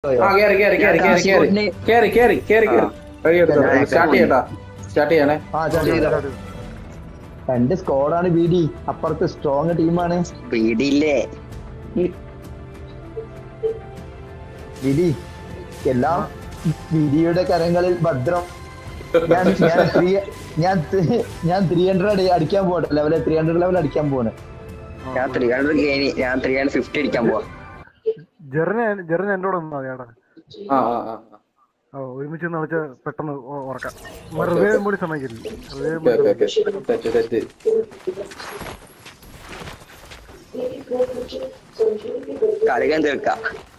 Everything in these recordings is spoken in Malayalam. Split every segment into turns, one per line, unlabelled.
ആ കേറി കേറി കേറി കേറി കേറി കേറി കേറി കേറി കേറി റെഡി എടുത്തോ സ്റ്റാർട്ട് ചെയ്യട്ടാ സ്റ്റാർട്ട് ചെയ്യണേ
ആ ചേട്ടാ രണ്ട് സ്കോഡാണ് ബി ഡി അപ്പുറത്ത് സ്ട്രോങ് ടീമാണ്
പേടിയില്ലേ
ബി ഡി എല്ലാം ബിഡിയുടെ കരങ്ങളിൽ ഭദ്രം ഞാൻ ഞാൻ ത്രീ ഞാൻ ത്രീ- ഞാൻ ത്രീ ഹൺഡ്രഡ് അടിക്കാൻ പോട്ടെ ലെവല് ത്രീ ഹൺഡ്രഡ് ലെവൽ അടിക്കാൻ പോണ്
ഞാൻ ത്രീ ഹൺഡ്രഡ് ഗെയിനി ഞാൻ ത്രീ ഹൺഡ്രഡ് ഫിഫ്റ്റി അടിക്കാൻ പോവാ
ജെറിന് ജെറിന് എന്നോട് ഒന്നും മതി ചേട്ടാ
ആ ആ ആ ആ.
ഓ ഒരുമിച്ച് നിന്ന് കളിച്ച് പെട്ടെന്ന് ഉ- ഉറക്കാം ഹൃദയം കൂടി സമ്മതിക്കില്ല ഹൃദയം
ഓക്കെ ഓക്കെ ഓക്കെ തെറ്റ് തെറ്റ്
കളിക്കാൻ തീർക്കാം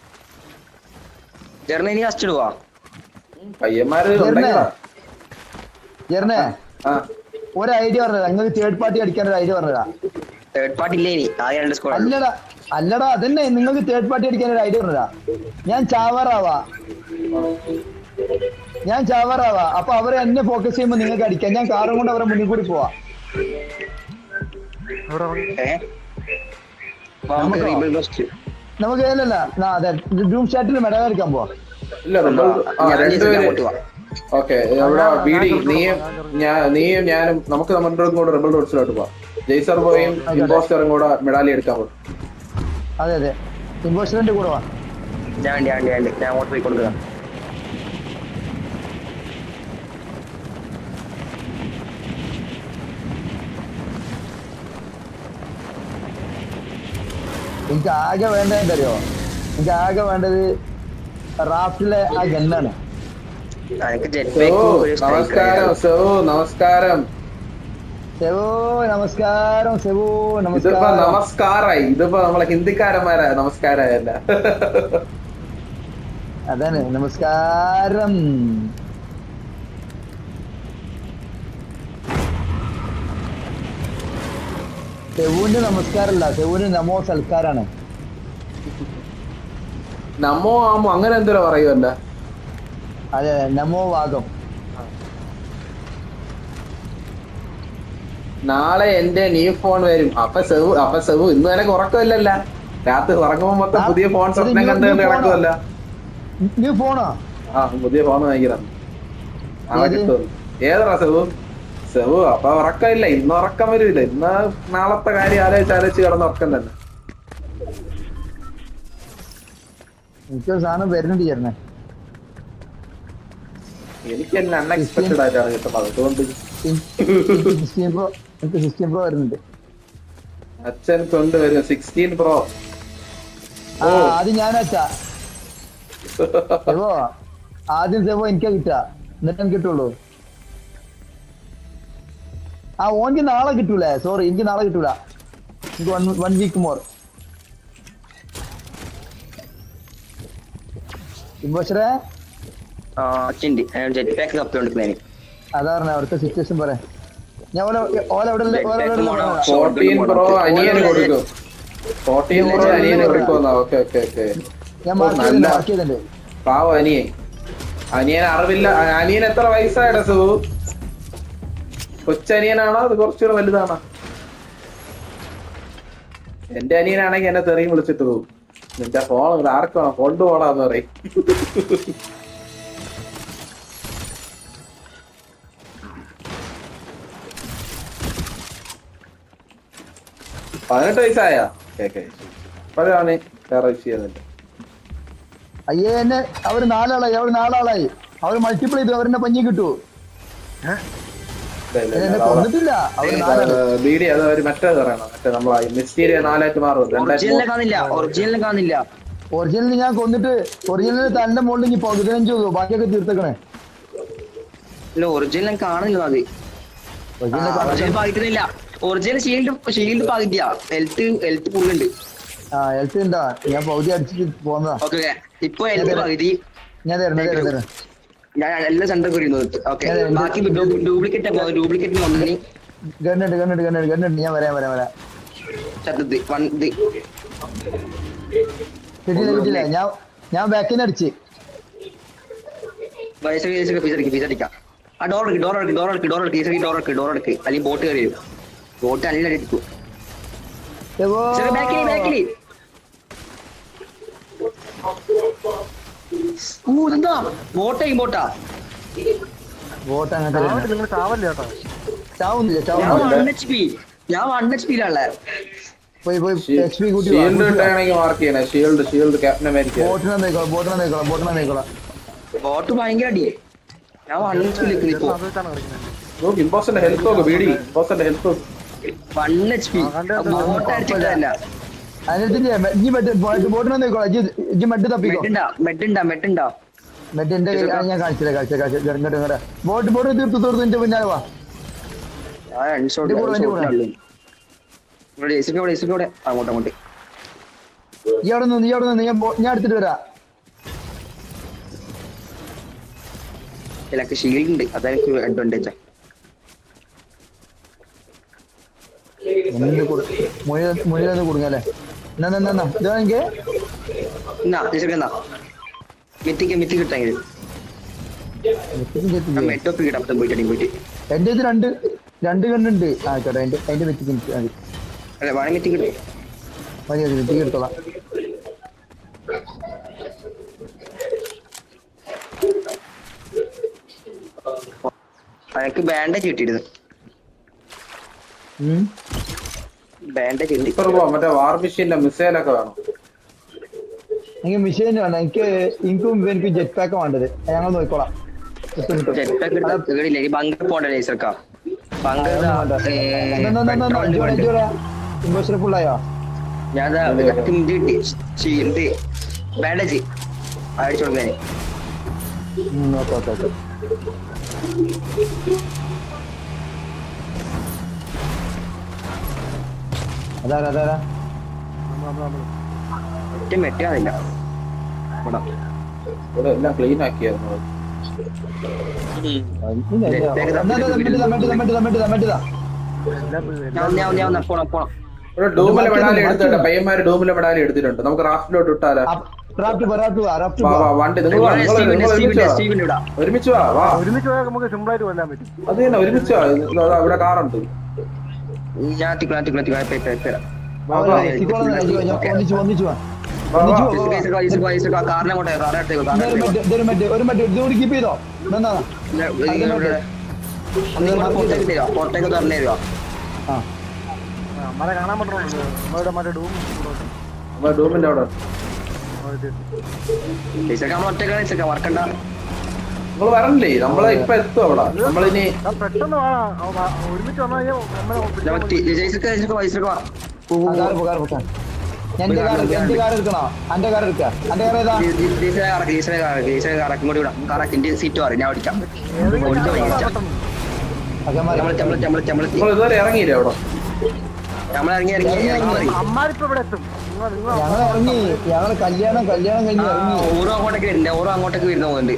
ജെറിന് ഇനി ഫസ്റ്റ് ഇടുവാ
പയ്യന്മാര്
ജെറിനെ
ഉണ്ടെങ്കിലാ
ജെറിനെ
ആ
ഒരു ഐഡിയ പറഞ്ഞതാ നിങ്ങൾക്ക് തേർഡ് പാർട്ടി അടിക്കാൻ ഒരു ഐഡിയ പറഞ്ഞതാ
തേർഡ് പാർട്ടി ഇല്ലേ ഇനി ആകെ രണ്ട് സ്കോഡ്
അല്ലടാ അല്ലടാ അതന്നെ നിങ്ങൾക്ക് തേർഡ് പാർട്ടി അടിക്കാൻ ഒരു ഐഡിയ പറഞ്ഞതാ ഞാൻ ചാവറാവാ ഞാൻ ചാവറാവാ അപ്പൊ അവരെ എന്നെ ഫോക്കസ് ചെയ്യുമ്പോ നിങ്ങൾക്ക് അടിക്കാം ഞാൻ കാറും കൊണ്ട് അവരെ മുന്നിൽ കൂടി പോവാ
അവിടെ ഇറങ്ങി.
ഏഹ് നമുക്ക്
നമുക്കോ?
റീബിൾ ബസ്റ്റ്
നമുക്ക് അല്ലല്ല നാ, അതെ ഡൂം സ്റ്റാറ്റിൽ മെഡൽ അടിക്കാൻ പോവാ
ഇല്ല നമ്മൾ ആ
ഞാൻ
രണ്ടുപേര്
അങ്ങോട്ട് പോവാം
ഓക്കെ അവിടെ ബീഡി നീയും ഞാൻ നീയും ഞാനും നമുക്ക് നമ്മുടെ കൂടെ റെബൽ റോഡ്സിലോട്ട് പോവാം ജയ്സർ ബോയും ഇമ്പോസ്റ്ററും കൂടെ മെഡാലി എടുക്കാൻ പോകും
അതെ അതെ ഇമ്പോസ്റ്ററിന്റെ കൂടെ വാ
ഞാൻ വേണ്ടി ഞാൻ വേണ്ടി, ഞാൻ വേണ്ടി. ഞാൻ അങ്ങോട്ട് പോയി കൊടുക്കുക
എനിക്ക് ആകെ വേണ്ടത് എന്തറിയോ എനിക്ക് ആകെ വേണ്ടത് റാഫ്റ്റിലെ ആ ഗണ്ണാണ്
എനിക്ക് ജെറ്റ്
സെവു
ബൈക്കും ഒരു
നമസ്കാരം സെവു നമസ്കാരം
സെവോ നമസ്കാരം സെവോ
ഇതിപ്പോ
നമസ്കാരം
നമസ്കാരായി ഇതിപ്പോ നമ്മളെ ഹിന്ദിക്കാരന്മാരാ നമസ്കാരമല്ല
അതാണ് നമസ്കാരം സെവുവിന്റെ നമസ്കാരമല്ല സെവുവിന് നമോ സൽക്കാരാണ്
നമ്മോ ആമോ അങ്ങനെ എന്തോ പറയുമല്ല
അതെ നമോ വാദം
നാളെ എന്റെ ന്യൂ ഫോൺ വരും അപ്പൊ സെവു അപ്പൊ സെവു ഇന്ന് നിനക്ക് ഉറക്കമില്ലല്ല രാത്രി ഉറങ്ങുമ്പോ മൊത്തം പുതിയ ഫോൺ സ്വപ്നം കണ്ട് കണ്ട് കിടക്കുമല്ല
നീ പോണോ
ആ പുതിയ ഫോൺ വാങ്ങിക്കണം നാളെ
ഏത്?
കിട്ടും ഏതാ സെവു സെവു അപ്പൊ ഉറക്കമില്ല ഇന്ന് ഉറക്കം വരില്ല ഇന്ന് നാളത്തെ കാര്യം ആലോചിച്ച് ആലോചിച്ച് കിടന്ന് ഉറക്കം തന്നെ
എനിക്കൊരു സാധനം വരുന്നുണ്ട് ചേർന്നെ
എനിക്ക് എന്നെ അൺഎക്സ്പെക്ടഡ് ആയിട്ടാണ് കിട്ടുന്നത് അതുകൊണ്ട്
സിക്സ്റ്റീൻ പ്രോ എനിക്ക് സിക്സ്റ്റീൻ പ്രോ വരുന്നുണ്ട്
അച്ഛൻ കൊണ്ടുവരും സിക്സ്റ്റീൻ പ്രോ
ആ ആദ്യം ഞാൻ അച്ഛാ സെവോ ആദ്യം സെവോ എനിക്കാ കിട്ടുക എന്നിട്ട് എനിക്ക് കിട്ടുള്ളൂ ആ ഓനിക്ക് നാളെ കിട്ടൂലേ സോറി എനിക്ക് നാളെ കിട്ടൂല എനിക്ക് വൺ വൺ വീക്ക് മോർ ഇമ്പോസ്റ്ററെ
ആ അച്ഛൻ്റെ ജെറ്റ് പാക്ക് തപ്പിക്കൊണ്ടിരിക്കുന്നതിന്
അതാ പറഞ്ഞ അവിടുത്തെ സിറ്റുവേഷൻ പറയാം ഞാൻ ഓല ഓല എവിടെ ഉള്ള- ഓല എവിടെ ഉള്ള പറഞ്ഞതാ.
ഫോർട്ടീൻ പ്രോ അനിയന് കൊടുക്കും ഫോർട്ടീൻ പ്രോ അനിയന് കൊടുക്കും ഓക്കെ ഓക്കെ ഓക്കെ
ഞാൻ
ഓ,
മാർക്ക്
നല്ല.
ചെയ്തിട്ടുണ്ട് മാർക്ക് ചെയ്തിട്ടുണ്ട്
പാവം അനിയൻ അനിയൻ അറിവില്ല അ- അനിയൻ എത്ര വയസ്സായടാ സു കൊച്ചനിയനാണോ അത് കുറച്ചുകൂടെ വലുതാണോ എന്റെ അനിയനാണെങ്കിൽ എന്നെ തെറിയും വിളിച്ചിട്ട് പോകും നിന്റെ ഫോൺ ആർക്കാണോ കൊണ്ടുപോടാന്ന് പറയും പതിനെട്ട് വയസ്സായ കേക്കെ ഇപ്പോഴാണ് വേറെ വിഷയം
അയ്യേ എന്നെ അവര് നാലാളായി അവര് നാലാളായി അവര് മൾട്ടിപ്പിൾ ചെയ്തു അവരെന്നെ പഞ്ഞി കിട്ടൂ എന്നെ കൊന്നിട്ടില്ല അവര് നാലാള്
ബീഡി അത് ഒരു മറ്റേത് പറയണം മറ്റേ നമ്മളെ മിസ്റ്റീരിയ നാലായിട്ട് മാറും
ഒറിജിനലിനെ
രണ്ടായിട്ട്
കാണുന്നില്ല ഒറിജിനലിനെ കാണുന്നില്ല
ഒറിജിനൽ ഞാൻ കൊന്നിട്ട് ഒറിജിനൽ തന്റെ മുകളിൽ ഇനി പതിനഞ്ച് ബാക്കിയൊക്കെ തീർത്തേക്കണേ
ഇല്ല ഒറിജിനൽ കാണുന്നില്ല അത്
ഒറിജിനൽ
ഒറിജിനൽ പകിട്ടുന്നില്ല ഒറിജിനൽ ഷീൽഡ് ഷീൽഡ് പകിട്ടില്ല ഹെൽത്ത് ഹെൽത്ത് ഫുള്ളുണ്ട്
ആ എൽത്ത് ഉണ്ടാ ഞാൻ പൗതി അടിച്ചിട്ട് പോന്നതാ
ഓക്കെ ഇപ്പൊ ഹെൽത്ത് പകുതി
ഞാൻ തരണം തരണം തരണം
ഞാൻ എല്ലാ സെന്റർ വരുന്നത് ഓക്കെ
അതെ, എന്ത്-
ബാക്കി ഡ്യൂപ്ലിക്കേറ്റ് ഡ്യൂപ്ലിക്കേറ്റിന് ഒന്നിന്
ഗണ്ണുണ്ട് ഗണ്ണുണ്ട് ഗണ്ണുണ്ട് ഗണ്ണുണ്ട് ഞാൻ വരാം വരാം വരാം
ചത്തത് വൺ ഇത്
കിട്ടില്ല കിട്ടില്ല ഞാൻ ഞാൻ ബാക്കിൽ നിന്ന് അടിച്ച്
പൈസ പൈസ പൈസ അടിക്കും പൈസ അടിക്കാം ആ ഡോർ എടുക്ക് ഡോർ എടുക്ക് ഡോർ എടുക്ക് ഡോർ എടുക്ക് ഈസി ഡോർ എടുക്ക് ഡോർ എടുക്ക് അല്ലെങ്കിൽ ബോട്ട് കയറി വരും ബോട്ട് അല്ലെങ്കിൽ അടിക്കും
എവോ.
ബാക്കിൽ ബാക്കിൽ ഊ ഇതെന്താ ബോട്ടാ ഇമ്പോട്ടാ
വോട്ട് അങ്ങനത്തെ
ചാവട്ടെ നിങ്ങൾ ചാവല്ലേ കേട്ടോ
ചാവുന്നില്ല
ഞാൻ
ചാവുന്നില്ല
വൺ എച്ച് പി ഞാൻ വൺ എച്ച് പിയിലാണല്ലേ
പോയി പോയി എക്സ് പി കൂട്ടി
ഷീൽഡ് ഇട്ടാണെങ്കിൽ മാർക്ക് ചെയ്യണേ ഷീൽഡ് ഷീൽഡ് ക്യാപ്റ്റൻ അമേരിക്ക
ബോട്ടിനെ നോക്കണം ബോട്ടിനെ നോക്കണം ബോട്ടിനെ നോക്കണം
ബോട്ട് ഭയങ്കര അടി ഞാൻ വൺ എച്ച് പിയിലേക്ക് നിൽക്കും
അത് വെച്ചാണ് കളിക്കുന്നത്
നോക്ക് ഇമ്പോസ്റ്ററിന്റെ ഹെൽത്ത് നോക്ക് ബീഡി ഇമ്പോസ്റ്ററിന്റെ ഹെൽത്ത് നോക്ക്
വൺ എച്ച് പി ബോട്ട് അടിച്ചിട്ടല്ല
അതിനകത്ത് ഇനി മെഡ് ബോട്ടിനെ നോക്കണം ഇജ്ജ് മെഡ് തപ്പിക്കോ
മെഡുണ്ടാ മെഡുണ്ടാ മെഡുണ്ടാ
മെഡ് എന്റെ കയ്യിൽ- ആ, ഞാൻ കാണിച്ചില്ല കാണിച്ചില്ല കാണിച്ചില്ല ഇങ്ങോട്ട് ഇങ്ങോട്ട് ബോട്ട് ബോട്ട് തീർത്തു തീർത്തു എന്റെ പിന്നാലെ വാ
ആ രണ്ട് ഷോട്ട്
ഇത് കൂടെ, ഇത് കൂടെ.
ഇവിടെ എസിക്ക് ഇവിടെ എസിക്ക് ഇവിടെ അങ്ങോട്ട് അങ്ങോട്ട്
ഈ അവിടെ നിന്ന് നീ അവിടെ നിന്ന് ഞാൻ ബോ- ഞാൻ എടുത്തിട്ട് വരാം
ഇതിലൊക്കെ ഷീൽഡ് ഉണ്ട് അതെനിക്ക് അഡ്വാൻറ്റേജാ
മുന്നിലൊന്ന് കുടുങ്ങല്ലേ എന്നാ എന്നാ, എന്നാ ഇതാണെങ്കിൽ
എന്നാ എസിക്ക് എന്നാ മിത്തിക്ക് മിത്തി കിട്ടാമെങ്കിൽ മെഡൊക്കെ കിട്ടാം അപ്പം പോയിട്ട് പോയിട്ട്
എന്റെ ഇത് രണ്ട് രണ്ട് കണ്ണുണ്ട് ആ ചേട്ടാ എന്റെ അതിന്റെ വെച്ചിട്ട് എനിക്ക് മതി
അല്ല വേണമെങ്കിൽ മിത്തി കിട്ടും
മതി മതി വെച്ചിട്ട് എടുത്തോളാം
എനിക്ക് ബാൻഡേജ് കിട്ടിയിരുന്നു
ഉം.
ബാൻഡേജ് കിട്ടി
ഇപ്പർ പോവാം മറ്റേ വാർ മെഷീന്റെ മിസൈലൊക്കെ വേണം
എനിക്ക് മിഷീൻ വേണ്ട എനിക്ക് എനിക്കും എനിക്ക് ജെറ്റ് പാക്ക് വേണ്ടത് ഞങ്ങൾ നോക്കിക്കോളാം കിട്ടും, കിട്ടും.
ജെറ്റ് പാക്ക് കിട്ടില്ല ഈ ബങ്കർ പോണ്ട ലേസർക്കാ ബങ്കർ
അതൊന്നും വേണ്ട. എന്നാ, എന്നാ, എന്നാ, എന്നാ, ഇജ്ജ് വേണം, ഇജ്ജ് വേണം. ഇൻവെസ്റ്റർ ഫുള്ളായോ
ഞാൻ ഇത് കിട്ടി ഇത് ബാൻഡേജ് അടിച്ചു കൊടുക്കാൻ
ഓക്കെ ഓക്കെ ഓക്കെ അതാരാ അതാരാ
നമ്മൾ നമ്മൾ
ഒറ്റ മെറ്റാതില്ല ഇവിടെ
ഇവിടെ എല്ലാം ക്ലീൻ ആക്കിയായിരുന്നു
ഇല്ല, ഇല്ല. എന്നാ, എന്നാ, മെഡിതാ, മെഡിതാ, മെഡിതാ, മെഡിതാ, മെഡിതാ.
എല്ലാം
ഞാൻ ഞാൻ ഞാൻ വന്നാ പോണം പോണം
ഇവിടെ ഡൂമിലെ മെഡാലി എടുത്തിട്ടുണ്ട് പയ്യന്മാര് ഡൂമിലെ മെഡാലി എടുത്തിട്ടുണ്ട് നമുക്ക് റാഫ്റ്റിലോട്ട് ഇട്ടാലോ
ആ, റാഫ്റ്റ് പോ, റാഫ്റ്റ് പോ, റാഫ്റ്റ്
വാ
പോ.
വാ വണ്ടി നിങ്ങൾ വാ നിങ്ങൾ നിങ്ങൾ ഒരുമിച്ച് വാ
സ്റ്റീവിന്റെ ഇവിടെ
ഒരുമിച്ച് വാ വാ
ഒരുമിച്ച് പോയാൽ നമുക്ക് സിമ്പിൾ ആയിട്ട് കൊല്ലാൻ പറ്റും
അത് തന്നെ ഒരുമിച്ച് വാ ഇത് ഇതാ ഇവിടെ കാറുണ്ട്
ഞാൻ തിക്കണം തിക്കണം തിക്കണം
വാ
അവരെ
വാ
എത്തിക്കോളാം, ഞാൻ ഞാൻ ഒന്നിച്ച് ഒന്നിച്ച് വാ.
വാ, വാ.
ഒന്നിച്ച് പോ, വാ.
കാറിനെ കൊണ്ടേ കാറിനെ എടുത്തേക്കോ
ഇതൊരു
കാറിനെ
മെഡ്, ഇതൊരു മെഡ്, ഒരു മെഡ്, ഇതുകൂടി keep ചെയ്തോ. എന്നാ, എന്നാ.
പുറത്തേക്ക് തരുമോ പുറത്തേക്ക് തുറന്നു തരുമോ
ആ.
നമ്മളെ കാണാൻ പറ്റണല്ലോ നമ്മളുടെ മറ്റേ ഡൂം
നമ്മുടെ ഡൂമിന്റെ അവിടെ
ടീച്ചർക്ക് നമ്മൾ ഒറ്റക്കാണ് ടീച്ചർക്ക് മറക്കണ്ട
നിങ്ങൾ വരണില്ലേ നമ്മളെ ഇപ്പൊ എത്തും അവിടെ നമ്മളിനി
പെട്ടെന്ന് വാ അവ- വാ- ഒരുമിച്ച് വന്നു കഴിഞ്ഞാൽ നമ്മളെ പിടിക്കാൻ
നമ്മൾ
പറ്റും.
ടീച്ചർക്ക് ടീച്ചർക്ക് പൈസക്ക് വാ
ആ, കാറ് പോ, കാറ് പോ, കാറ്. ഞാൻ എന്റെ കാർ എന്റെ കാർ എടുക്കണോ എന്റെ കാർ എടുക്ക എന്റെ കാർ ഏതാ
ടീച്ചറെ കറക്കി ടീച്ചറെ കറക്കി ടീച്ചറെ കറക്കും കൂടി വിടാം കറക്കി ഇന്ത്യൻ സീറ്റ് പറയും ഞാൻ ഓടിക്കാം
ഏതെങ്കിലും
ഒളിച്ച്
ഒരാളെ
വൈകിച്ച
പെട്ടെന്ന്.
അകമാരി.
നമ്മൾ നമ്മൾ നമ്മൾ നമ്മൾ
നിങ്ങൾ ഇതുവരെ ഇറങ്ങിയില്ലേ അവിടെ
നമ്മൾ ഇറങ്ങി ഇറങ്ങി ഇറങ്ങി മതി
അമ്മാരിപ്പോ ഇവിടെ എത്തും നിങ്ങൾ നിങ്ങൾ
ഞങ്ങൾ ഇറങ്ങി ഞങ്ങള് കല്യാണം കല്യാണം കഴിഞ്ഞ് ഇറങ്ങി
ഓരോ അങ്ങോട്ടേക്ക് വരുന്നുണ്ട് ഓരോ അങ്ങോട്ടേക്ക് വരുന്ന പോകുന്നുണ്ട്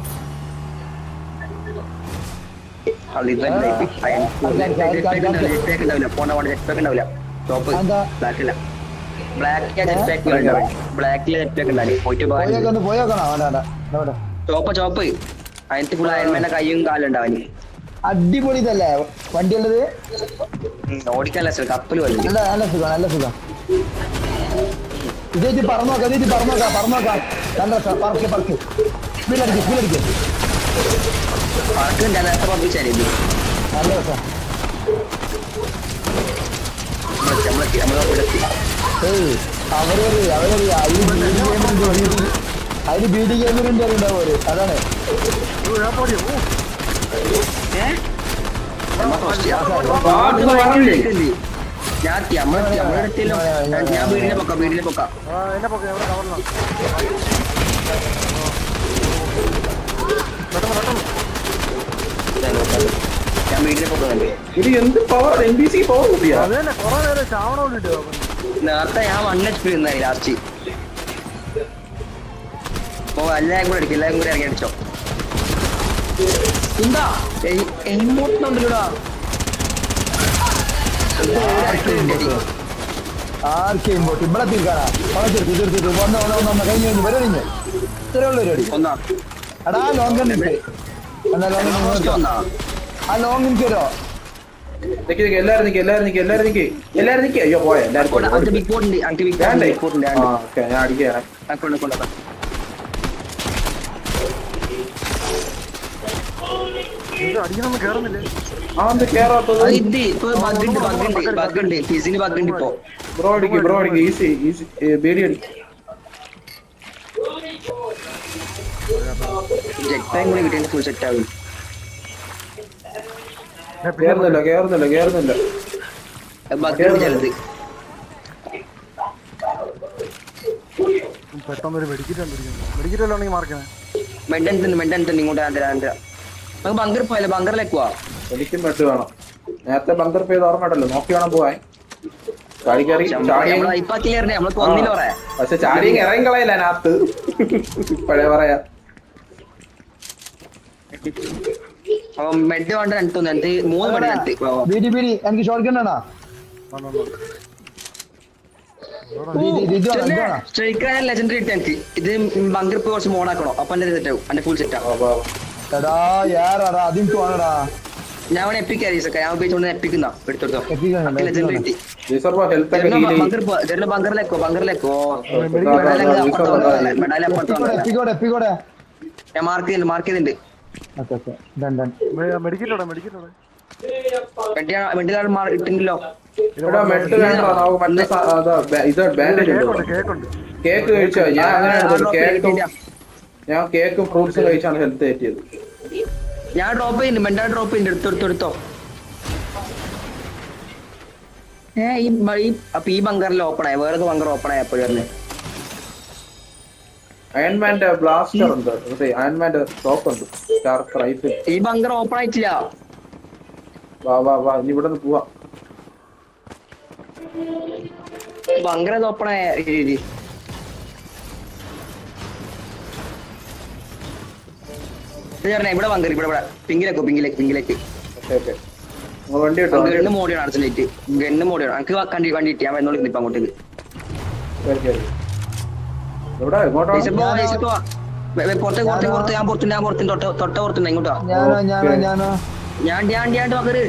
പോണ്ട പോണ്ട ജെറ്റ് പാക്ക് ഉണ്ടാവില്ല ടോപ്പ്
എന്താ
ബ്ലാക്ക് ഇല്ല ബ്ലാക്ക് ജെറ്റ് പാക്ക് ഉണ്ടാവും ബ്ലാക്കിൽ ജെറ്റ് പാക്ക് ഉണ്ടാവും പോയിട്ട് പോകാൻ
പോയേക്ക് ഒന്ന് പോയേക്കണോ വേണ്ട വേണ്ട വേണ്ട
ചോപ്പ് ചോപ്പ് അതിനകത്ത് ഫുൾ അയൺമേന്റെ കൈയും കാലും ഉണ്ടാവും
അടിപൊളി ഇതല്ലേ വണ്ടി ഉള്ളത്
ഓടിക്കാനല്ല സാർ കപ്പൽ വരും
നല്ല നല്ല സുഖം നല്ല സുഖം ഇതേറ്റ് പറന്നോക്കാം ഇതേറ്റ് പറന്നോക്കാം പറന്നോക്കാം നല്ല രസം പറക്ക് പറക്ക് സ്പീഡടിക്ക് സ്പീഡടിക്ക്
പറക്കുന്നുണ്ട് നേരത്തെ പമ്പിച്ചാലേ ഇത്
നല്ല രസം
നമ്മളെത്തി നമ്മളെത്തി
ഏയ് അവരൊരു അവരൊരു അതിന് ബി ഡി ഗെയിമിന്റെ അതിന് ബി ഡി ഗെയിമിന്റെ ഉണ്ടാവും അവര് അതാണ്
ഓ, ഞാൻ പോടി. ഓ,
ഞാൻ എത്തി നമ്മളെത്തി നമ്മളെത്തിയല്ലോ ഞാൻ വീടിനെ പൊക്കാം വീടിനെ പൊക്കാം
ആ, എന്നെ പൊക്കെ എവിടെ കവറിലാണ് പെട്ടെന്ന് പെട്ടെന്ന്
ഞാൻ വീടിനെ പൊക്കുന്നുണ്ട്
ഇത് എന്ത് power N B C power കൂടിയാ
അത് തന്നെ കൊറേ നേരം ചാവണ വേണ്ടിട്ട്
നേരത്തെ ഞാൻ വൺ എച്ച് പി നിന്നായി ലാസ്റ്റ് അപ്പൊ എല്ലാരും കൂടെ അടിക്കും എല്ലാരും കൂടെ ഇറങ്ങി അടിച്ചോ എന്താ എങ്ങോട്ടുണ്ടല്ലോടാ
ആർക്കെയും പോട്ട് ഇവിടെ തീർക്കാനാ തീർത്ത് തീർത്തിട്ട് വന്ന് വന്ന് വന്ന് വന്ന് കഴിഞ്ഞ് കഴിഞ്ഞ് വരെ കഴിഞ്ഞ് ഇത്രേ ഉള്ളൂ പരിപാടി
ഒന്നാ
എടാ ലോങ് നിൽക്ക് എന്നാ ലോങ്
ഫസ്റ്റ് ഒന്നാ
ആ ലോങ് നിൽക്ക് വരുമോ
നിക്ക് നിക്ക് എല്ലാരും നിക്ക് എല്ലാരും നിക്ക് എല്ലാരും നിക്ക് എല്ലാരും നിക്ക് അയ്യോ പോയ എല്ലാരും പോയി.
അഞ്ച് ബിഗ് ബോട്ടുണ്ട് അഞ്ച് ബിഗ്
വേണ്ടേ
ബിഗ് ബോട്ടുണ്ട്
ആ ഓക്കെ ഞാൻ അടിക്കുകയാണ്
കൊണ്ട് കൊണ്ട്
ഇത് അടിക്കണൊന്നും കേറുന്നില്ലേ
ആ എന്ത് കേറാത്തത്
അത് ഇത് ഇപ്പൊ ബഗ് ഉണ്ട് ബഗ് ഉണ്ട് ബഗ് ഉണ്ട് ഫിസിന് ബഗ് ഉണ്ട് ഇപ്പൊ
ബ്രോ അടിക്ക് ബ്രോ അടിക്ക് ഈസി ഈസി ബീഡി അടിക്ക്
ജെറ്റ് പാക്ക് കൂടി കിട്ടിയ ഫുൾ സെറ്റ് ആവും
ഞാൻ പിന്നെ
കേറുന്നില്ല കേറുന്നില്ല കേറുന്നില്ല
ബഗ് ഉണ്ട് ചിലത്
പെട്ടെന്നൊരു മെഡിക്കറ്റ് കണ്ടിരിക്കുന്നു മെഡിക്കറ്റ് വല്ലതും ഉണ്ടെങ്കിൽ മാർക്കണേ
മെഡൻസ് മെഡൻസ് ഇങ്ങോട്ട് ആന്തര ആന്തര നമുക്ക് ബങ്കർ പോയല്ലേ ബങ്കറിലേക്ക് പോവാ
എനിക്കും വെട്ട് വേണം നേരത്തെ ബങ്കർ ചെയ്ത് ഓർമ്മയുണ്ടല്ലോ നോക്കി വേണം പോവാൻ ചാടി കയറി ചാടി
നമ്മളെ ഇപ്പൊ ക്ലിയറിനെ നമ്മള് ഒന്നില്ല പറയാ
പക്ഷെ ചാടി ഇറങ്ങി കളയില്ല അതിനകത്ത് പഴയ പറയാ
അപ്പൊ മെഡ് വേണ്ട രണ്ട് തോന്നുന്നു എനിക്ക് മൂന്ന് മെഡ് രണ്ട്
ബീഡി ബീഡി എനിക്ക് ഷോർട്ട് ഗണ്ണാണോ ബീഡി ഇത് വേണം ഇത് വേണം
സ്ട്രൈക്കർ ലെജൻഡറി ഇട്ട് എനിക്ക് ഇത് ബങ്കർ പോയി കുറച്ച് മോഡാക്കണോ അപ്പൊ എന്റെ സെറ്റ് ആവും എന്റെ ഫുൾ സെറ്റ് ആവും
വാ, വാ.
എടാ യാറാടാ അതും വേണടാ
ഞാൻ അവിടെ എപ്പിക് ആരീസൊക്കെ ഞാൻ ഉപയോഗിച്ചോണ്ട് എപ്പിക്കുന്ന എടുത്തെടുത്തോ
Epic ആണ്, epic
ലെജൻഡറി
ആണ്.
കിട്ടി
ജിസർബോ ഹെൽത്ത് ഒക്കെ ഹീൽ ചെയ്യും
ബങ്കർ ജെറിന് ബങ്കറിലേക്കോ ബങ്കറിലേക്കോ
ജിസർബോ
മെഡാലി അപ്പുറത്ത്
എപ്പിക്കോടെ
വന്നതല്ല.
എപ്പിക്കോടെ എപ്പിക്കോടെ
ഞാൻ മാർക്ക് ചെയ്യുന്നുണ്ട് മാർക്ക് ചെയ്യുന്നുണ്ട്
ഓക്കെ ഓക്കെ ഡൺ ഡൺ
മെഡിക്കറ്റോടെ മെഡിക്കറ്റോടെ
വെണ്ടിലാണ് മാർക്ക് ഇട്ടില്ലല്ലോ
ഇവിടെ മെട്ട് വേണ്ട നമുക്ക് മറ്റേ സ- അതാ, ബ- ഇത് ബാൻഡേജ്
കേക്കുണ്ട്
ഉണ്ട്
കേക്കുണ്ട്
കേക്ക് കഴിച്ചോ ഞാൻ അങ്ങനെ കേക്കും ഞാൻ കേക്കും ഫ്രൂട്ട്സും കഴിച്ചാണ് ഹെൽത്ത് കയറ്റിയത്
ഞാൻ ഡ്രോപ്പ് ചെയ്യുന്നുണ്ട് മെന്റാ ഡ്രോപ്പ് ചെയ്യുന്നുണ്ട് എടുത്തോ എടുത്തോ എടുത്തോ ഏ ഈ ബ- ഈ അപ്പൊ ഈ ബങ്കറിൽ ഓപ്പൺ ആയി വേറെ ബങ്കർ ഓപ്പൺ ആയി എപ്പോഴും തന്നെ
അയൺമാന്റെ ബ്ലാസ്റ്റർ ഉണ്ട് അതെ അയൺമാന്റെ ടോപ്പ് ഉണ്ട് സ്റ്റാർക്ക് റൈഫിൾ
ഈ ബങ്കർ ഓപ്പൺ ആയിട്ടില്ല
വാ വാ വാ ഇനി ഇവിടെ നിന്ന് പോവാ
ബങ്കർ അത് ഓപ്പൺ ആയ രീതി ഇത് ചേട്ടനെ ഇവിടെ ബങ്കർ ഇവിടെ ഇവിടെ പിങ്കിലേക്കോ പിങ്കിലേക്ക് പിങ്കിലേക്ക്
ഓക്കെ ഓക്കെ നിങ്ങൾ വണ്ടി കിട്ടോ
ഗണ്ണ് മോഡിയാണ് അർച്ചലേറ്റ് ഗണ്ണ് മോഡിയാണ് എനിക്ക് കണ്ടി വണ്ടി കിട്ടി ഞാൻ എന്നോട് ഇപ്പൊ അങ്ങോട്ടേക്ക്
ഇവിടെ എങ്ങോട്ടാണ്
ദേശപ്പോ ദേശപ്പോ പുറത്തെ പുറത്തെ പുറത്ത് ഞാൻ പുറത്തുണ്ട് ഞാൻ പുറത്തുണ്ട് തൊട്ട തൊട്ട പുറത്തുണ്ട് ഇങ്ങോട്ടാ
ഞാനോ ഞാനോ ഞാനോ
ഞാൻ ഞാൻ ഞാൻ ബങ്കറ്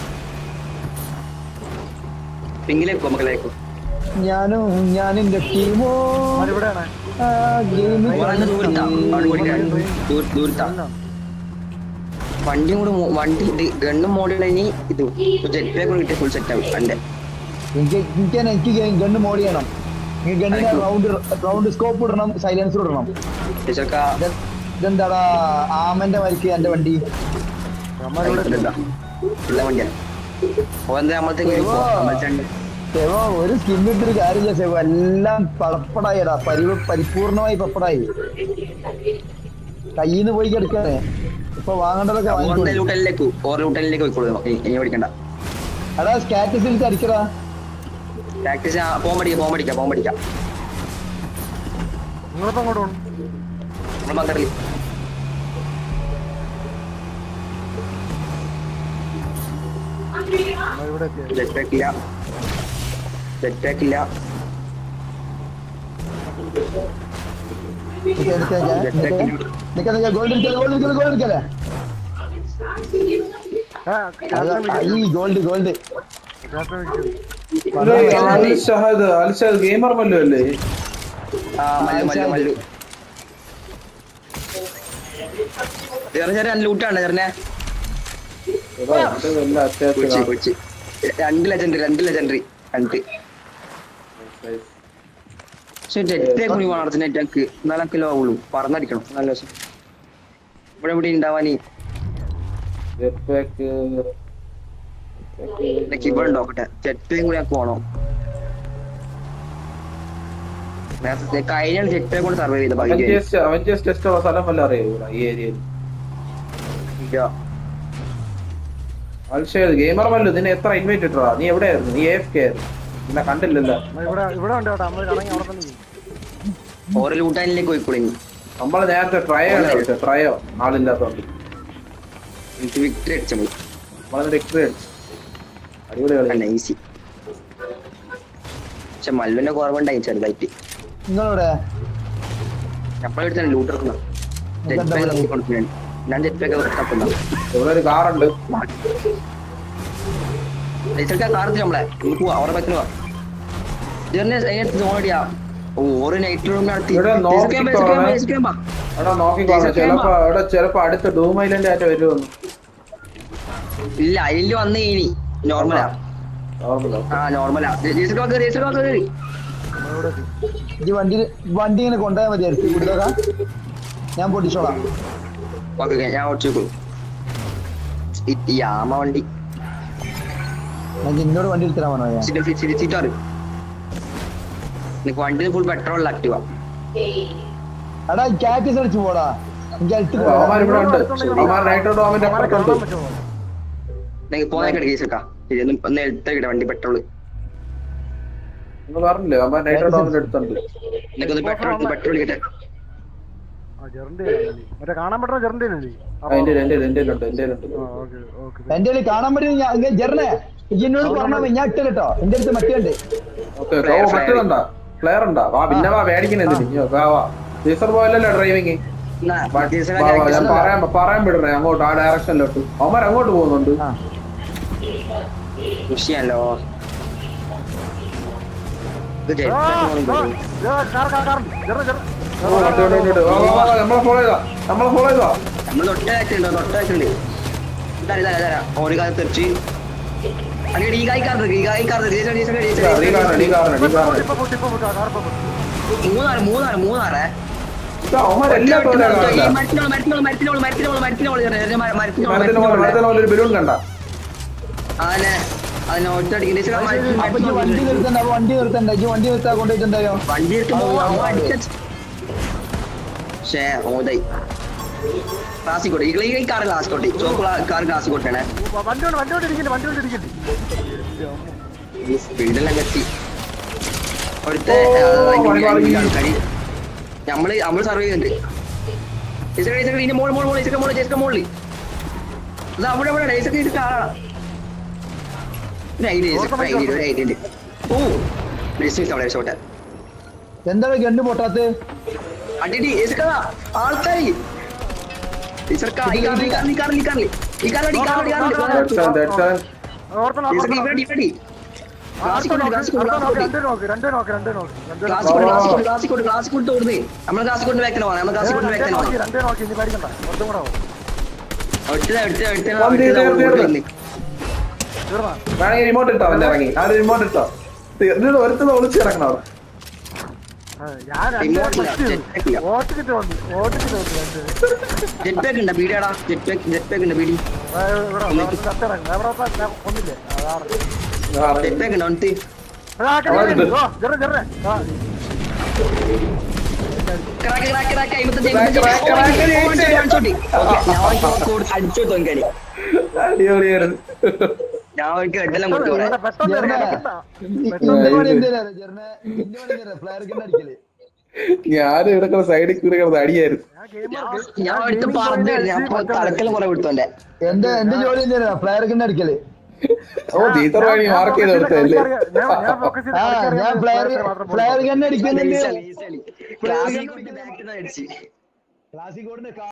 പിങ്കിലേക്ക് മക്കളേക്കോ
ഞാനും ഞാനും എന്റെ ടീമോ
ഇവിടെയാണ്
ആ ഗെയിം
ഓരങ്ങ് ദൂരത്താ അവിടെ ഓടിക്കാൻ ദൂര- ദൂരത്താ വണ്ടിയും കൂടെ മോ- വണ്ടി ഇത് ഗണ്ണും മോഡിയുടെ ഇനി ഇത് ജെറ്റ് പാക്ക് കൂടെ കിട്ടിയ ഫുൾ സെറ്റ് ആവും എന്റെ
എനിക്ക് എനിക്ക് തന്നെ എനിക്ക് ഗണ്ണ് മോഡ് ചെയ്യണം ഈ ഗണ്ണിന് റൗണ്ട് റൗണ്ട് സ്കോപ്പ് ഇടണം സൈലൻസർ ഇടണം
ടീച്ചർക്ക
ഇത്- ഇതെന്താടാ ആമന്റെ വരിക്ക് എന്റെ വണ്ടി
ഉള്ള വണ്ടിയാണ് ഓ എന്താ നമ്മളത്തേക്ക്
ഓ. സെവോ ഒരു സ്കിൻ ഇട്ടൊരു കാര്യമില്ല സെവോ എല്ലാം പടപ്പടായിടാ പരി പരിപൂർണമായി പപ്പടായി കയ്യിന്ന് പോയി കിടക്കാണ് ഇപ്പൊ വാങ്ങേണ്ടതൊക്കെ വാങ്ങിക്കോളി
ലൂട്ടലിലേക്ക് ഓരോ ലൂട്ടലിലേക്ക് പോയിക്കോളൂ ഇനി- ഇനി പഠിക്കണ്ട
എടാ സ്റ്റാറ്റസിൽ അടിക്കടാ
പ്രാക്ടീസ് പോകാൻ പഠിക്കാം പോകാൻ പഠിക്കാം പോകാൻ പഠിക്കാം
നിങ്ങളിപ്പോ അങ്ങോട്ട് പോകണം
നമ്മൾ ബങ്കറിൽ
നമ്മൾ ഇവിടെ എത്തിയത്
ജെറ്റ് പാക്ക് ഇല്ല ജെറ്റ് പാക്ക് ഇല്ല
നിക്ക നിക്ക ഗോൾഡ് എടുക്കല ഗോൾഡ് എടുക്കല ഗോൾഡ് എടുക്കല
ആ ക്യാപ്റ്റൻ
ഈ gold gold
captain
Al Shahad Al Shahad gamer Mallu അല്ലേ
ആ മല്ലു മല്ലു മല്ലു ചെറിയ ചെറിയ ലൂട്ടാണ് ചെറിയ
എടാ, ഇത് വല്ല അത്യാവശ്യം
കൊച്ചി
കാണും.
കൊച്ചി രണ്ട് ലെജൻഡറി രണ്ട് ലെജൻഡറി രണ്ട് പക്ഷെ ജെറ്റ് പാക്ക് കൂടി വേണം അർജന്റ് എനിക്ക് എന്നാലും കിലോ ആവുള്ളൂ പറന്നടിക്കണം നല്ല ദിവസം ഇവിടെ ഇവിടെ ഉണ്ടാവാനേ
Jet pack,
എനിക്ക് ഇവിടെ നോക്കട്ടെ ജെറ്റ് പാക്ക് കൂടി ഞങ്ങൾക്ക് വേണം നേരത്തെ കഴിഞ്ഞ ജെറ്റ് പാക്ക് കൊണ്ട് സർവൈവ് ചെയ്ത ഭാഗ്യം
അവഞ്ചേഴ്സ് അവഞ്ചേഴ്സ് ടെസ്റ്റ് ഉള്ള സ്ഥലം വല്ല അറിയോ ഇവിടെ ഈ ഏരിയയിൽ അൽഷേദ് ഗെയിമർ മല്ലു നിന്നെ എത്ര ഇൻവൈറ്റ് ഇട്ടാ നീ എവിടെയായിരുന്നു നീ എഫ് കെ ആയിരുന്നു നിന്നെ കണ്ടില്ലല്ലോ
ഇവിടെ ഇവിടെ ഉണ്ട് കേട്ടോ നമ്മൾ കണങ്ങി അവിടെ തന്നെ ഇരിക്കും.
ഓരോ ലൂട്ടാനിലേക്ക് പോയിക്കോളി
നമ്മൾ നേരത്തെ ട്രയോ ആണ് കളിച്ചത് ട്രയോ ആളില്ലാത്തോണ്ട്
വിക്ടറി അടിച്ച പോയി
നമ്മളതിന്റെ എക്സ്പീരിയൻസ് അടിപൊളി കളി
നൈസി പക്ഷെ മല്ലുവിന്റെ കുറവുണ്ടായി ചെറുതായിട്ട്
നിങ്ങളവിടെ
എപ്പോഴും ലൂട്ട് എടുക്കുന്ന ജെറ്റ് പാക്ക് നോക്കിക്കൊണ്ടിരിക്കുകയാണ് ഞാൻ ജെറ്റ് പാക്ക് തപ്പുന്ന
ഇവിടെ ഒരു കാറുണ്ട്
കാർത്തി നമ്മളെ നമുക്ക് പോവാം അവരുടെ പത്തിന് പോവാം ജെറിനെ അതിനടുത്ത് സോണിയാ ഓ ഒരു നൈറ്റ് റൂം നടത്തി
ഇവിടെ
Basic
നോക്കി
camp, basic camp, basic camp ആ.
എടാ നോക്കിക്കോളാം
Jason
ചിലപ്പോ ഇവിടെ ചിലപ്പോ അടുത്ത ഡൂം ഐലൻഡ് ആയിട്ട് വരുമെന്ന്
ഇല്ല അതിൽ വന്ന് കഴിഞ്ഞി നോർമലാ
നോർമൽ
ആ നോർമലാ ജേസി നോക്ക് ജേസി നോക്ക്
എവിടെ എത്തി?
ഈ വണ്ടി വണ്ടി ഇങ്ങനെ കൊണ്ടുപോയാൽ മതി അടുത്ത് കൊടുത്തോക്കാം ഞാൻ പൊട്ടിച്ചോളാം
ഓക്കെ ഓക്കെ ഞാൻ ഓടിച്ചു നോക്കും ഈ ആമ വണ്ടി
ഞാൻ എന്നോട് വണ്ടി എടുത്തരാൻ പറഞ്ഞോ ഞാൻ
സീറ്റാറ് നിനക്ക് വണ്ടി ഫുൾ പെട്രോൾ ആക്റ്റീവാ
എടാ ക്യാറ്റസ് അടിച്ചു പോടാ എനിക്ക് അടുത്ത്
അവന്മാർ ഇവിടെ ഉണ്ട്
അടുത്തുണ്ടെങ്കിൽ
അവന്മാർ നൈട്രോ ഡോമിന്റെ
അവന്മാരെ കാണാൻ
അപ്പുറത്തുണ്ട്
പറ്റുമോ?
നിനക്ക് പോന്നേക്കട്ടെ കേസ് വെക്കാം ഇതൊന്നും ഒന്ന് എടുത്തേക്കട്ടെ വണ്ടി പെട്രോൾ
നിങ്ങൾ പറഞ്ഞില്ലേ അവന്മാർ നൈട്രോ ഡോമിന്റെ അടുത്തുണ്ട്
നിനക്കൊന്ന് പെട്രോൾ പെട്രോൾ കിട്ടെ
ആ, ജെറിന്റെ ആണല്ലേ? മറ്റേ കാണാൻ പറ്റുന്ന ജെറിന്റെ അല്ലേ
ആ, എന്റെ എന്റെ എന്റെ ഉണ്ട് എന്റെ ഉണ്ട്
ഓക്കെ ഓക്കെ
എന്റെ കയ്യിൽ കാണാൻ പറ്റും ഞാൻ ഇങ്ങ് ജെറിനെ ഇജ്ജ് എന്നോട് പറഞ്ഞാ മതി, ഞാൻ ഇട്ട് കേട്ടോ എന്റെ അടുത്ത് മറ്റേ ഉണ്ട്
ഓക്കെ ഓ മറ്റേതുണ്ടാ ഫ്ലെയർ ഉണ്ടാ വാ പിന്നെ വാ മേടിക്കണേ എന്തിന് വാ വാ ടീച്ചർ പോയല്ലോ ഡ്രൈവിങ്
എന്നാ, ജേസി
വാ, വാ, ഞാൻ
കാണിക്ക്.
പറയാൻ പറയാൻ വിടണേ അങ്ങോട്ട് ആ ഡയറക്ഷനിലോട്ട് അവന്മാർ അങ്ങോട്ട് പോകുന്നുണ്ട്
ആ
വിഷയല്ലോ ഇത്
ആ, ആ,
ജെറ്റ്
ആ, കാർ കാർ കാർ ജെറിന് ജെറിന്
ഓ, ഉണ്ട്, ഉണ്ട്, ഉണ്ട്, ഉണ്ട്. വാ, വാ, വാ, നമ്മളെ ഫോളോ ചെയ്താ നമ്മളെ ഫോളോ ചെയ്താ
നമ്മൾ തൊട്ടായിട്ടുണ്ട് തൊട്ടായിട്ടുണ്ട് ഇതാ ഇതാ ഇതാ ഒരു കാലത്ത് തെറിച്ച് അല്ലെങ്കിൽ ഈ കായ്ക്കാറുണ്ട് ഈ കായ്ക്കാറുണ്ട്
ഡി കാരണ ഡി കാരണ ഡി കാരണ
ഇപ്പൊ പൊട്ടി ഇപ്പൊ പൊട്ടി ആ, കാർ ഇപ്പൊ പൊട്ടി
മൂന്നാറ് മൂന്നാറ് മൂന്നാറേ
അവന്മാരെല്ലാം തോന്നാ കാണില്ല
മരത്തിനോള് മരത്തിനോള് മരത്തിനോള് മരത്തിനോള് മരത്തിനോള്
മരത്തിന് പോലെ
മരത്തിനോള്
മരത്തിന് പോലെ ഒരു ബലൂൺ കണ്ട
അതന്നെ അതിനെ ഒറ്റടിക്ക്
അപ്പൊ ഇജ്ജ് വണ്ടി നിർത്തണ്ട അപ്പൊ വണ്ടി നിർത്തണ്ട ഇജ്ജ് വണ്ടി നിർത്താൻ കൊണ്ടുപോയിട്ടുണ്ടായോ
വണ്ടി എടുക്കുമ്പോ അവൻ അടിച്ച ഷേ ഓതായി ക്ലാസിക്കോട്ടെ ഈ ഈ കാർ ക്ലാസിക്കോട്ടെ ചോപ്പ് കാർ ക്ലാസിക്കോട്ടാണ്
വണ്ടി കൊണ്ട് വണ്ടി കൊണ്ട് ഇരിക്കണ്ടേ വണ്ടി കൊണ്ട് ഇരിക്കണ്ടേ
സ്പീഡെല്ലാം കത്തി ഒരുത്ത
ഓ, വഴി മാറി.
ആൾക്കാര് നമ്മള് നമ്മള് സർവേ ചെയ്യുന്നുണ്ട് ഇസക്ക ഇസക്ക ഇതിന്റെ മോള് മോള് മോള് ഇസക്ക മോള് ജെസ്ക മോളില് ഇത് അവിടെ അവിടെ ഇസക്ക ഇത് കാണാം ഒരു ഐഡിയ ഇസക്ക ഒരു ഐഡിയ ഒരു ഐഡിയ ഉണ്ട് ഓ ബിസിനസ് അവിടെ ഷോട്ടെ
എന്താണ് ഗണ്ട് പൊട്ടാത്ത്
അടിടി ഇസക്ക ആൾക്കാര് ഇസക്ക ഈ കാറിൽ ഈ കാറിൽ ഈ കാറിൽ ഈ കാറിൽ ഈ കാറിൽ ഈ കാറിൽ ഈ കാറിൽ
Dead seven, dead seven.
ഓർത്തണം
ഇസക്ക ഇവിടെ ഇവിടെ ക്ലാസിക്കോട്ട് ക്ലാസിക്കോട്ട് ക്ലാസിക്കോട്ട്
രണ്ട് നോക്ക് രണ്ട് നോക്ക് രണ്ട് നോക്ക് രണ്ട്
ക്ലാസ് കൊണ്ട് ക്ലാസ് കൊണ്ട് ക്ലാസ് കൊണ്ട് ക്ലാസ് കൊണ്ട് ഓടുന്നേ നമ്മൾ ക്ലാസ് കൊണ്ട് വെക്കണോ നമ്മൾ ക്ലാസ് കൊണ്ട്
രണ്ടേ
വെക്കണോ
നോക്കി രണ്ടേ നോക്കി ഇനി പേടിക്കണ്ട കുറച്ചും കൂടെ ആവും.
ഒറ്റ ഒറ്റ ഒറ്റ
വണ്ടി തീർന്ന് തീർന്ന്.
തീർന്നാ
വേണമെങ്കിൽ റിമോട്ട് ഇട്ടോ അവന്റെ ഇറങ്ങി ആരും റിമോട്ട് ഇട്ടോ തീർന്നത് ഒരുത്തത് ഒളിച്ച് കിടക്കണം അവിടെ
ആ, ഞാൻ രണ്ടേ
Remote ഇല്ല,
പറ്റി.
jetpack ഇല്ല.
ഓട്ടിച്ചിട്ട് വന്നു ഓട്ടിച്ചിട്ട് വന്നു രണ്ട്
ജെറ്റ് പാക്ക് ഉണ്ട് പീടിയാടാ ജെറ്റ് പാക്ക് ജെറ്റ് പാക്ക് ഉണ്ട് പീടി
ആ, ഇവിടെ വന്നു. അവിടെ ചത്തിറങ്ങി അവിടെ വന്നാ ഞാൻ ഒന്നില്ലേ അതാണ്
ജെറ്റ് പാക്ക് ഉണ്ട് ഒന്നിട്ട്
ചെറു ചെറു ആ
ക്രാക്ക് ക്രാക്ക് ക്രാക്ക് അയിമത്തെ
Crack, crack, crack,
അടിച്ചോട്ടി അടിച്ചോട്ടോ എനിക്ക്
അടിപൊളിയായിരുന്നു
ഞാൻ അവർക്ക് ഹെഡെല്ലാം കൊടുത്തു
ഇവിടെ
പറയാം
പെട്ടെന്ന്
ജെറിനെ
ഇറങ്ങണ്ട.
ഇന്റെ പണി എന്തേലും ജെറിനെ ഇന്റെ പണി എന്തേലും ഫ്ലയർ ഗണ്ട് അടിക്കല്
ഞാൻ ഇവിടെ സൈഡിൽ കൂടെ കിടന്ന് അടിയായിരുന്നു
ഞാൻ gamer-
ഞാൻ അടുത്ത് പറഞ്ഞു ഞാൻ തലക്കെല്ലാം കുറെ വിടുത്തോന്റെ
എന്റെ എന്റെ ജോലി എന്തേലും ഫ്ലയർ ഗണ്ട് അടിക്കല്
ഓ ടീച്ചർ വഴി മാർക്ക് ചെയ്ത് കൊടുത്തല്ലേ
ഞാൻ- ഞാൻ focus ചെയ്ത്
ആ
കളിക്കാൻ
ഞാൻ
അറിയാവുന്ന
ഫ്ലയർ
players മാത്രം
ഫ്ലയർ
പോയി.
ഗണ്ട് അടിക്കുന്നുണ്ട്
ക്ലാസ്സിൽ കൊടുത്ത് ബാക്കിൽ നിന്ന് അടിച്ച്
ക്ലാസിക് കോഡിന്റെ